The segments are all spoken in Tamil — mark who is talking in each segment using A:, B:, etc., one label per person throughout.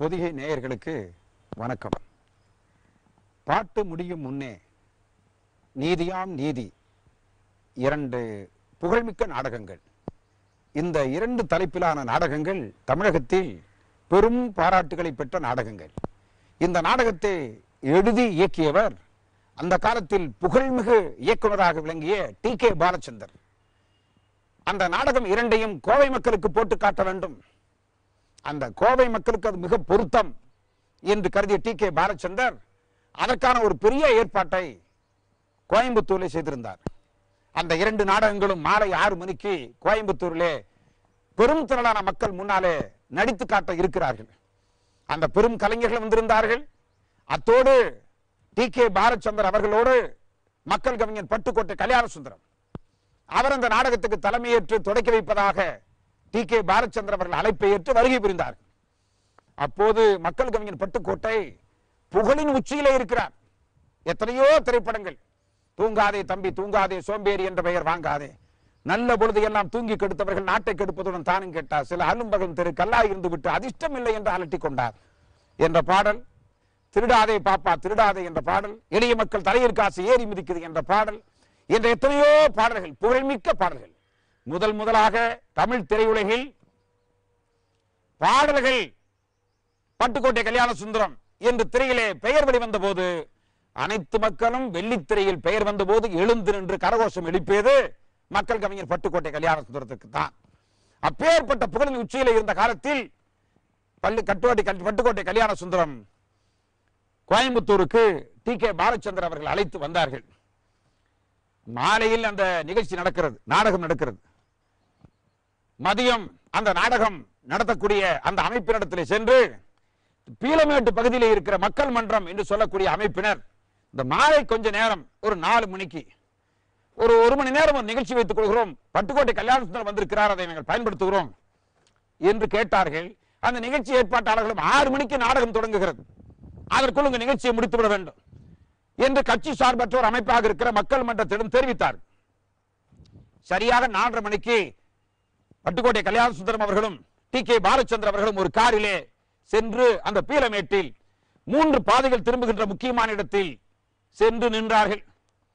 A: பொதிகை நேயர்களுக்கு வணக்கம் பாட்டு முடியும் முன்னே நீதியாம் நீதி இரண்டு புகழ்மிக்க நாடகங்கள் இந்த இரண்டு தலைப்பிலான நாடகங்கள் தமிழகத்தில் பெரும் பாராட்டுகளை பெற்ற நாடகங்கள் இந்த நாடகத்தை எழுதி இயக்கியவர் அந்த காலத்தில் புகழ்மிகு இயக்குனராக விளங்கிய டி கே பாலச்சந்தர் அந்த நாடகம் இரண்டையும் கோவை மக்களுக்கு போட்டு காட்ட வேண்டும் அந்த கோவை மக்களுக்கு அது மிக பொருத்தம் என்று கருதிய டி கே பாலச்சந்தர் அதற்கான ஒரு பெரிய ஏற்பாட்டை கோயம்புத்தூரில் செய்திருந்தார் அந்த இரண்டு நாடகங்களும் மாலை ஆறு மணிக்கு கோயம்புத்தூரிலே பெரும் திரளான மக்கள் முன்னாலே நடித்து காட்ட இருக்கிறார்கள் அந்த பெரும் கலைஞர்கள் வந்திருந்தார்கள் அத்தோடு டி கே பாலச்சந்தர் அவர்களோடு மக்கள் கவிஞன் பட்டுக்கோட்டை கல்யாண சுந்தரம் அவர் அந்த நாடகத்துக்கு தலைமையேற்று தொடக்கி வைப்பதாக டி கே பாலச்சந்திரன் அவர்கள் அழைப்பை ஏற்று வருகை புரிந்தார் அப்போது மக்கள் கவிஞர் பட்டுக்கோட்டை புகழின் உச்சியிலே இருக்கிறார் எத்தனையோ திரைப்படங்கள் தூங்காதே தம்பி தூங்காதே சோம்பேறி என்ற பெயர் வாங்காதே நல்ல பொழுது எல்லாம் தூங்கி கெடுத்தவர்கள் நாட்டை கெடுப்பதுடன் தானும் கேட்டார் சில அலும்பகன் தெரு கல்லாய் இருந்து விட்டு அதிர்ஷ்டம் இல்லை என்று அலட்டிக் கொண்டார் என்ற பாடல் திருடாதே பாப்பா திருடாதே என்ற பாடல் எளிய மக்கள் தலையில் காசு ஏறி மிதிக்குது என்ற பாடல் என்ற எத்தனையோ பாடல்கள் புகழ்மிக்க பாடல்கள் முதல் முதலாக தமிழ் திரையுலகில் பாடல்கள் பட்டுக்கோட்டை கல்யாண சுந்தரம் என்று திரையிலே பெயர் வெளிவந்த போது அனைத்து மக்களும் வெள்ளித்திரையில் பெயர் வந்த போது எழுந்து நின்று கரகோஷம் எழுப்பியது மக்கள் கவிஞர் பட்டுக்கோட்டை கல்யாண சுந்தரத்துக்கு தான் அப்பேற்பட்ட புகழின் உச்சியில் இருந்த காலத்தில் பள்ளி கட்டுவாட்டி கல்- பட்டுக்கோட்டை கல்யாண சுந்தரம் கோயம்புத்தூருக்கு டி கே பாலச்சந்தர் அவர்கள் அழைத்து வந்தார்கள் மாலையில் அந்த நிகழ்ச்சி நடக்கிறது நாடகம் நடக்கிறது மதியம் அந்த நாடகம் நடத்தக்கூடிய அந்த அமைப்பினிடத்தில் சென்று பீலமேட்டு பகுதியில் இருக்கிற மக்கள் மன்றம் என்று சொல்லக்கூடிய அமைப்பினர் இந்த மாலை கொஞ்ச நேரம் ஒரு நாலு மணிக்கு ஒரு ஒரு மணி நேரம் ஒரு நிகழ்ச்சி வைத்துக் கொள்கிறோம் பட்டுக்கோட்டை கல்யாண சுந்தரம் வந்திருக்கிறார் அதை நாங்கள் பயன்படுத்துகிறோம் என்று கேட்டார்கள் அந்த நிகழ்ச்சி ஏற்பாட்டாளர்களும் ஆறு மணிக்கு நாடகம் தொடங்குகிறது அதற்குள் உங்க நிகழ்ச்சியை முடித்துவிட வேண்டும் என்று கட்சி சார்பற்ற ஒரு அமைப்பாக இருக்கிற மக்கள் மன்றத்திடம் தெரிவித்தார் சரியாக நாலரை மணிக்கு பட்டுக்கோட்டை கல்யாண சுந்தரம் அவர்களும் டி கே பாலச்சந்திரன் அவர்களும் ஒரு காரிலே சென்று அந்த பீலமேட்டில் மூன்று பாதைகள் திரும்புகின்ற முக்கியமான இடத்தில் சென்று நின்றார்கள்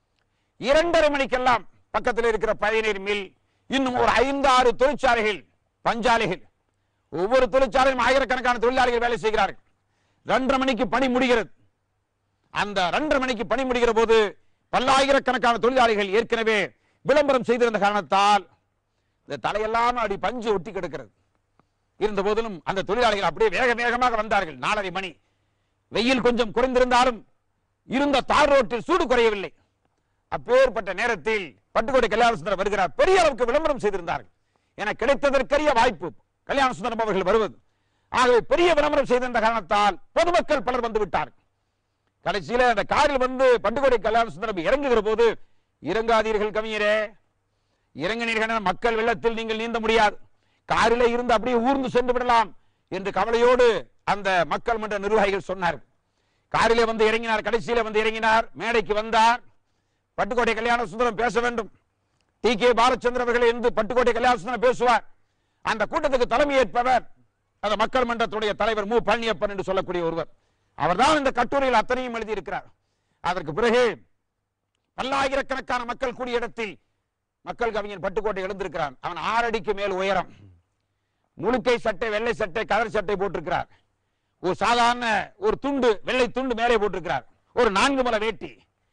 A: இரண்டரை மணிக்கெல்லாம் பக்கத்தில் இருக்கிற பயனீர் மில் இன்னும் ஒரு ஐந்து ஆறு தொழிற்சாலைகள் பஞ்சாலைகள் ஒவ்வொரு தொழிற்சாலையும் ஆயிரக்கணக்கான தொழிலாளிகள் வேலை செய்கிறார்கள் ரெண்டரை மணிக்கு பணி முடிகிறது அந்த ரெண்டரை மணிக்கு பணி முடிகிற போது பல்லாயிரக்கணக்கான தொழிலாளிகள் ஏற்கனவே விளம்பரம் செய்திருந்த காரணத்தால் இந்த தலையெல்லாம் அடி பஞ்சு ஒட்டி கிடக்கிறது இருந்த போதிலும் அந்த தொழிலாளிகள் அப்படியே வேக வேகமாக வந்தார்கள் நாலரை மணி வெயில் கொஞ்சம் குறைந்திருந்தாலும் இருந்த தார் ரோட்டில் சூடு குறையவில்லை அப்பேற்பட்ட நேரத்தில் பட்டுக்கோட்டை கல்யாண சுந்தரம் வருகிறார் பெரிய அளவுக்கு விளம்பரம் செய்திருந்தார்கள் என கிடைத்ததற்கரிய வாய்ப்பு கல்யாண சுந்தரம் அவர்கள் வருவது ஆகவே பெரிய விளம்பரம் செய்திருந்த காரணத்தால் பொதுமக்கள் பலர் வந்து விட்டார்கள் கடைசியில அந்த காரில் வந்து பட்டுக்கோட்டை கல்யாண சுந்தரம் இறங்குகிற போது இறங்காதீர்கள் கவிஞரே இறங்கினீர்கள் என மக்கள் வெள்ளத்தில் நீங்கள் நீந்த முடியாது காரிலே இருந்து அப்படியே ஊர்ந்து சென்று விடலாம் என்று கவலையோடு அந்த மக்கள் மன்ற நிர்வாகிகள் சொன்னார்கள் காரிலே வந்து இறங்கினார் கடைசியில வந்து இறங்கினார் மேடைக்கு வந்தார் பட்டுக்கோட்டை கல்யாண சுந்தரம் பேச வேண்டும் டி கே பாலச்சந்திரன் அவர்கள் என்று பட்டுக்கோட்டை கல்யாண சுந்தரம் பேசுவார் அந்த கூட்டத்துக்கு தலைமை ஏற்பவர் அந்த மக்கள் மன்றத்துடைய தலைவர் மு பழனியப்பன் என்று சொல்லக்கூடிய ஒருவர் அவர்தான் இந்த கட்டுரையில் அத்தனையும் எழுதியிருக்கிறார் அதற்கு பிறகு பல்லாயிரக்கணக்கான மக்கள் கூடிய இடத்தில் மக்கள் கவிஞன் பட்டுக்கோட்டை எழுந்திருக்கிறான் அவன் ஆறடிக்கு மேல் உயரம் முழுக்கை சட்டை வெள்ளை சட்டை கதர் சட்டை போட்டிருக்கிறார் ஒரு சாதாரண ஒரு துண்டு வெள்ளை துண்டு மேலே போட்டிருக்கிறார் ஒரு நான்கு மலை வேட்டி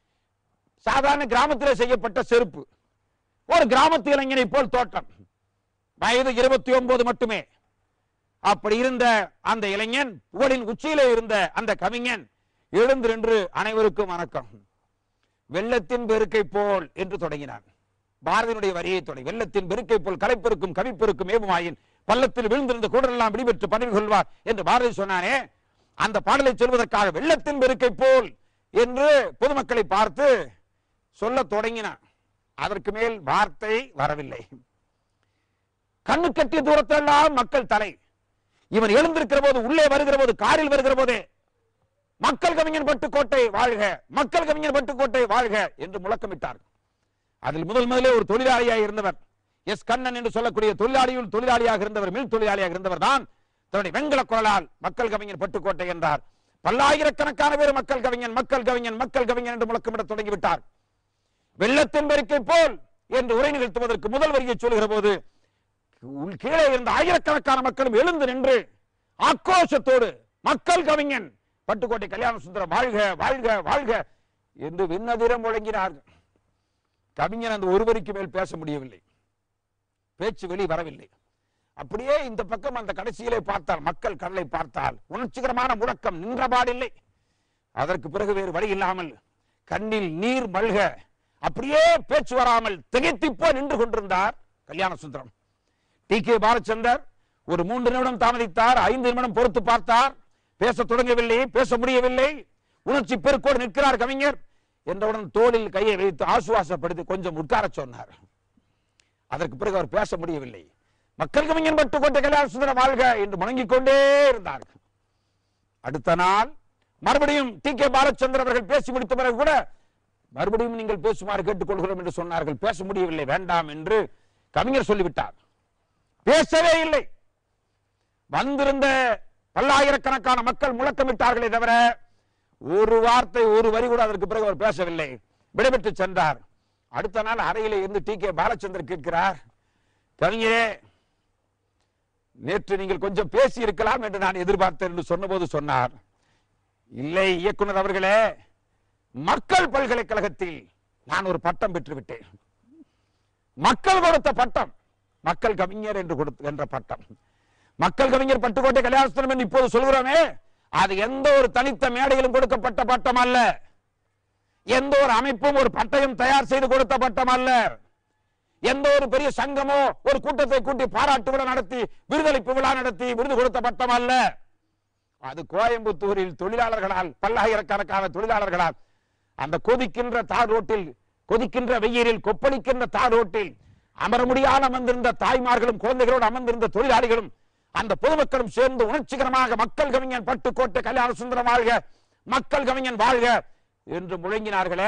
A: சாதாரண கிராமத்திலே செய்யப்பட்ட செருப்பு ஒரு கிராமத்து இளைஞனை போல் தோட்டம் வயது இருபத்தி ஒன்பது மட்டுமே அப்படி இருந்த அந்த இளைஞன் புகழின் உச்சியிலே இருந்த அந்த கவிஞன் எழுந்து நின்று அனைவருக்கும் வணக்கம் வெள்ளத்தின் பெருக்கை போல் என்று தொடங்கினான் பாரதியினுடைய வரியை தொடங்கி வெள்ளத்தின் பெருக்கை போல் கலைப்பெருக்கும் கவிப்பெருக்கும் ஏவுமாயின் பள்ளத்தில் விழுந்திருந்த கூடலெல்லாம் விடுபெற்று பதவி கொள்வார் என்று பாரதி சொன்னானே அந்த பாடலை சொல்வதற்காக வெள்ளத்தின் பெருக்கை போல் என்று பொதுமக்களை பார்த்து சொல்லத் தொடங்கினான் அதற்கு மேல் வார்த்தை வரவில்லை கண்ணு கட்டிய தூரத்தெல்லாம் மக்கள் தலை இவன் எழுந்திருக்கிற போது உள்ளே வருகிற போது காரில் வருகிற போதே மக்கள் கவிஞன் பட்டுக்கோட்டை வாழ்க மக்கள் கவிஞன் பட்டுக்கோட்டை வாழ்க என்று முழக்கமிட்டார் அதில் முதல் முதலே ஒரு தொழிலாளியாக இருந்தவர் எஸ் கண்ணன் என்று சொல்லக்கூடிய தொழிலாளியுள் தொழிலாளியாக இருந்தவர் மில் தொழிலாளியாக இருந்தவர் தான் தன்னுடைய வெண்கல குரலால் மக்கள் கவிஞன் பட்டுக்கோட்டை என்றார் பல்லாயிரக்கணக்கான பேர் மக்கள் கவிஞன் மக்கள் கவிஞன் மக்கள் கவிஞன் என்று முழக்கமிட தொடங்கிவிட்டார் வெள்ளத்தின் பெருக்கை போல் என்று உரை நிகழ்த்துவதற்கு முதல் வரியை சொல்லுகிற போது உள் கீழே இருந்த ஆயிரக்கணக்கான மக்களும் எழுந்து நின்று ஆக்ரோஷத்தோடு மக்கள் கவிஞன் பட்டுக்கோட்டை கல்யாண சுந்தரம் வாழ்க வாழ்க வாழ்க என்று விண்ணதிரம் முழங்கினார்கள் கவிஞன் அந்த ஒரு வரிக்கு மேல் பேச முடியவில்லை பேச்சு வெளி வரவில்லை அப்படியே இந்த பக்கம் அந்த கடைசியிலே பார்த்தால் மக்கள் கடலை பார்த்தால் உணர்ச்சிகரமான முழக்கம் நின்றபாடில்லை அதற்கு பிறகு வேறு வழி இல்லாமல் கண்ணில் நீர் மல்க அப்படியே பேச்சு வராமல் திகைத்திப்போ நின்று கொண்டிருந்தார் கல்யாண சுந்தரம் டி கே பாலச்சந்தர் ஒரு மூன்று நிமிடம் தாமதித்தார் ஐந்து நிமிடம் பொறுத்து பார்த்தார் பேச தொடங்கவில்லை பேச முடியவில்லை உணர்ச்சி பெருக்கோடு நிற்கிறார் கவிஞர் என்றவுடன் தோளில் கையை வைத்து ஆசுவாசப்படுத்தி கொஞ்சம் உட்கார சொன்னார் அதற்கு பிறகு அவர் பேச முடியவில்லை மக்கள் கவிஞன் பட்டுக்கோட்டை கல்யாண சுந்தரம் வாழ்க என்று முழங்கிக் கொண்டே இருந்தார் அடுத்த நாள் மறுபடியும் டி கே பாலச்சந்தர் அவர்கள் பேசி முடித்த பிறகு கூட மறுபடியும் நீங்கள் பேசுமாறு கேட்டுக்கொள்கிறோம் என்று சொன்னார்கள் பேச முடியவில்லை வேண்டாம் என்று கவிஞர் சொல்லிவிட்டார் பேசவே இல்லை வந்திருந்த பல்லாயிரக்கணக்கான மக்கள் முழக்கமிட்டார்களே தவிர ஒரு வார்த்தை ஒரு வரி கூட அதற்கு பிறகு அவர் பேசவில்லை விடைபெற்று சென்றார் அடுத்த நாள் அறையிலே இருந்து டி கே பாலச்சந்தர் கேட்கிறார் கவிஞரே நேற்று நீங்கள் கொஞ்சம் பேசி இருக்கலாம் என்று நான் எதிர்பார்த்தேன் என்று சொன்னபோது சொன்னார் இல்லை இயக்குனர் அவர்களே மக்கள் பல்கலைக்கழகத்தில் நான் ஒரு பட்டம் பெற்று விட்டேன் மக்கள் கொடுத்த பட்டம் மக்கள் கவிஞர் என்று கொடுத்த என்ற பட்டம் மக்கள் கவிஞர் பட்டுக்கோட்டை கல்யாணஸ்தலம் என்று இப்போது சொல்கிறோமே அது எந்த ஒரு தனித்த மேடையிலும் கொடுக்கப்பட்ட பட்டம் அல்ல எந்த ஒரு அமைப்பும் ஒரு பட்டயம் தயார் செய்து கொடுத்த பட்டம் அல்ல எந்த ஒரு பெரிய சங்கமோ ஒரு கூட்டத்தை கூட்டி பாராட்டு விழா நடத்தி விருதளிப்பு விழா நடத்தி விருது கொடுத்த பட்டம் அல்ல அது கோயம்புத்தூரில் தொழிலாளர்களால் பல்லாயிரக்கணக்கான தொழிலாளர்களால் அந்த கொதிக்கின்ற தார் ரோட்டில் கொதிக்கின்ற வெயிலில் கொப்பளிக்கின்ற தார் ரோட்டில் அமர முடியாத அமர்ந்திருந்த தாய்மார்களும் குழந்தைகளோடு அமர்ந்திருந்த தொழிலாளிகளும் அந்த பொதுமக்களும் சேர்ந்து உணர்ச்சிகரமாக மக்கள் கவிஞன் பட்டுக்கோட்டை கல்யாண சுந்தரம் வாழ்க மக்கள் கவிஞன் வாழ்க என்று முழங்கினார்களே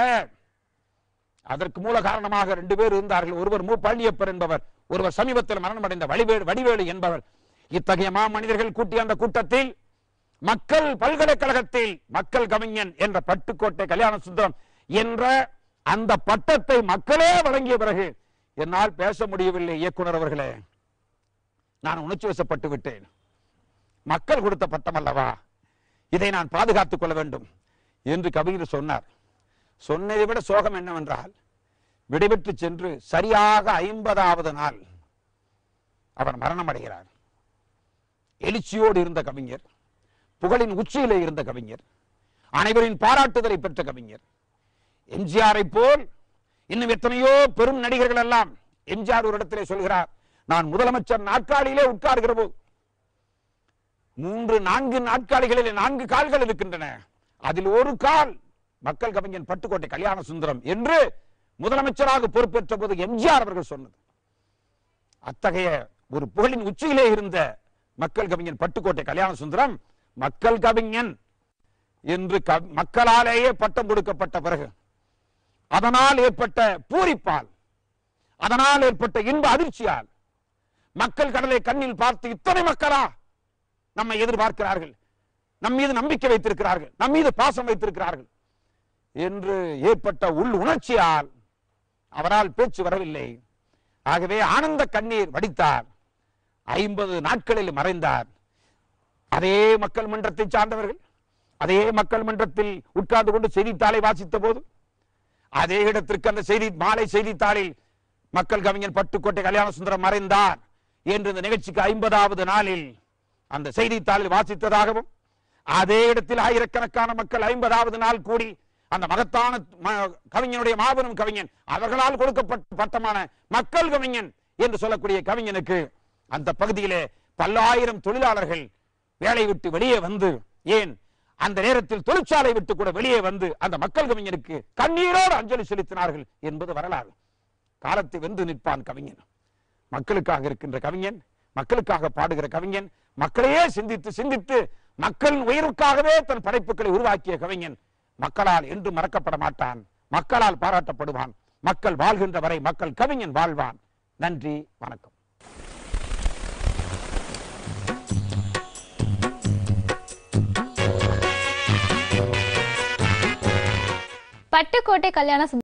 A: அதற்கு மூல காரணமாக ரெண்டு பேர் இருந்தார்கள் ஒருவர் மு பழனியப்பர் என்பவர் ஒருவர் சமீபத்தில் மரணமடைந்த வடிவேலு வடிவேலு என்பவர் இத்தகைய மாமனிதர்கள் கூட்டிய அந்த கூட்டத்தில் மக்கள் பல்கலைக்கழகத்தில் மக்கள் கவிஞன் என்ற பட்டுக்கோட்டை கல்யாண சுந்தரம் என்ற அந்த பட்டத்தை மக்களே வழங்கிய பிறகு என்னால் பேச முடியவில்லை இயக்குனர் அவர்களே நான் உணர்ச்சி வசப்பட்டு விட்டேன் மக்கள் கொடுத்த பட்டம் அல்லவா இதை நான் பாதுகாத்துக் கொள்ள வேண்டும் என்று கவிஞர் சொன்னார் சொன்னதை விட சோகம் என்னவென்றால் விடைபெற்று சென்று சரியாக ஐம்பதாவது நாள் அவர் மரணம் அடைகிறார் எழுச்சியோடு இருந்த கவிஞர் புகழின் உச்சியிலே இருந்த கவிஞர் அனைவரின் பாராட்டுதலை பெற்ற கவிஞர் எம்ஜிஆரை போல் இன்னும் எத்தனையோ பெரும் நடிகர்கள் எல்லாம் எம்ஜிஆர் ஒரு இடத்திலே சொல்கிறார் நான் முதலமைச்சர் நாற்காலியிலே உட்கார்கிற போது மூன்று நான்கு நாட்காலிகளில் நான்கு கால்கள் இருக்கின்றன அதில் ஒரு கால் மக்கள் கவிஞன் பட்டுக்கோட்டை கல்யாண சுந்தரம் என்று முதலமைச்சராக பொறுப்பேற்ற போது எம்ஜிஆர் அவர்கள் சொன்னது அத்தகைய ஒரு புகழின் உச்சியிலே இருந்த மக்கள் கவிஞன் பட்டுக்கோட்டை கல்யாண சுந்தரம் மக்கள் கவிஞன் என்று க- மக்களாலேயே பட்டம் கொடுக்கப்பட்ட பிறகு அதனால் ஏற்பட்ட பூரிப்பால் அதனால் ஏற்பட்ட இன்ப அதிர்ச்சியால் மக்கள் கடலை கண்ணில் பார்த்து இத்தனை மக்களா நம்மை எதிர்பார்க்கிறார்கள் நம் மீது நம்பிக்கை வைத்திருக்கிறார்கள் நம் மீது பாசம் வைத்திருக்கிறார்கள் என்று ஏற்பட்ட உள் உணர்ச்சியால் அவரால் பேச்சு வரவில்லை ஆகவே ஆனந்த கண்ணீர் வடித்தார் ஐம்பது நாட்களில் மறைந்தார் அதே மக்கள் மன்றத்தை சார்ந்தவர்கள் அதே மக்கள் மன்றத்தில் உட்கார்ந்து கொண்டு செய்தித்தாளை வாசித்த போது அதே இடத்திற்கு அந்த செய்தி மாலை செய்தித்தாளில் மக்கள் கவிஞர் பட்டுக்கோட்டை கல்யாண சுந்தரம் மறைந்தார் என்று இந்த நிகழ்ச்சிக்கு ஐம்பதாவது நாளில் அந்த செய்தித்தாளில் வாசித்ததாகவும் அதே இடத்தில் ஆயிரக்கணக்கான மக்கள் ஐம்பதாவது நாள் கூடி அந்த மகத்தான ம- கவிஞனுடைய மாபெரும் கவிஞன் அவர்களால் கொடுக்கப்பட்ட பட்டமான மக்கள் கவிஞன் என்று சொல்லக்கூடிய கவிஞனுக்கு அந்த பகுதியிலே பல்லாயிரம் தொழிலாளர்கள் வேலை விட்டு வெளியே வந்து ஏன் அந்த நேரத்தில் தொழிற்சாலை விட்டு கூட வெளியே வந்து அந்த மக்கள் கவிஞனுக்கு கண்ணீரோடு அஞ்சலி செலுத்தினார்கள் என்பது வரலாறு காலத்தை வென்று நிற்பான் கவிஞன் மக்களுக்காக இருக்கின்ற கவிஞன் மக்களுக்காக பாடுகிற கவிஞன் மக்களையே சிந்தித்து சிந்தித்து மக்களின் உயிருக்காகவே தன் படைப்புகளை உருவாக்கிய கவிஞன் மக்களால் என்று மறக்கப்பட மாட்டான் மக்களால் பாராட்டப்படுவான் மக்கள் வாழ்கின்ற வரை மக்கள் கவிஞன் வாழ்வான் நன்றி வணக்கம்
B: பட்டுக்கோட்டை கல்யாண